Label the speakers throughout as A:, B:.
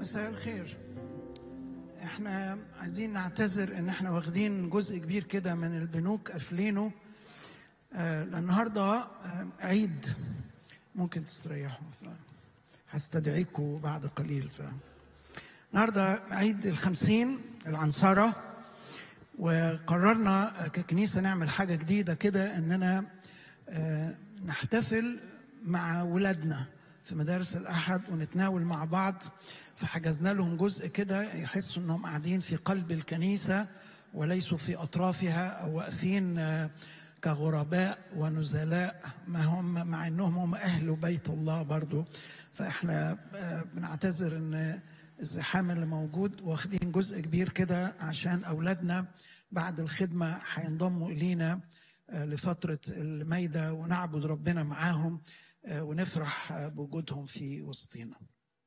A: مساء الخير احنا عايزين نعتذر ان احنا واخدين جزء كبير كده من البنوك قافلينه آه، لأن النهارده آه، عيد ممكن تستريحوا ف- هستدعيكم بعد قليل ف النهارده عيد الخمسين العنصرة وقررنا ككنيسة نعمل حاجة جديدة كده إننا آه، نحتفل مع ولادنا في مدارس الأحد ونتناول مع بعض فحجزنا لهم جزء كده يحسوا إنهم قاعدين في قلب الكنيسة وليسوا في أطرافها أو واقفين آه، كغرباء ونزلاء ما هم مع إنهم هم أهل بيت الله برضو فإحنا آه، بنعتذر إن الزحام اللي موجود واخدين جزء كبير كده عشان أولادنا بعد الخدمة هينضموا إلينا آه، لفترة الميدة ونعبد ربنا معاهم آه، ونفرح آه، بوجودهم في وسطينا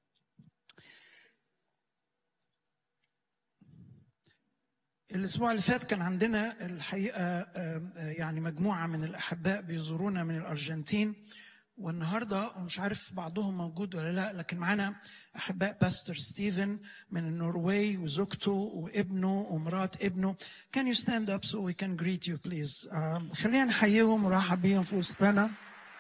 A: الأسبوع اللي فات كان عندنا الحقيقة آه، آه، يعني مجموعة من الأحباء بيزورونا من الأرجنتين والنهاردة ومش عارف بعضهم موجود ولا لا لكن معانا أحباء باستر ستيفن من النرويج وزوجته وابنه ومرات ابنه Can you stand up so we can greet you please آه، خلينا نحييهم ونرحب بيهم في وسطنا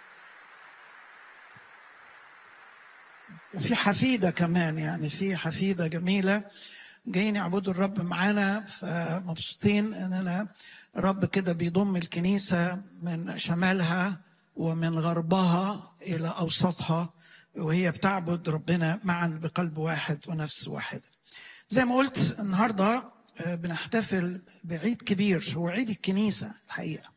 A: وفي حفيدة كمان يعني في حفيدة جميلة جايين يعبدوا الرب معانا فمبسوطين اننا الرب كده بيضم الكنيسة من شمالها ومن غربها إلى أوسطها وهي بتعبد ربنا معا بقلب واحد ونفس واحدة زي ما قلت النهاردة آه، بنحتفل بعيد كبير هو عيد الكنيسة الحقيقة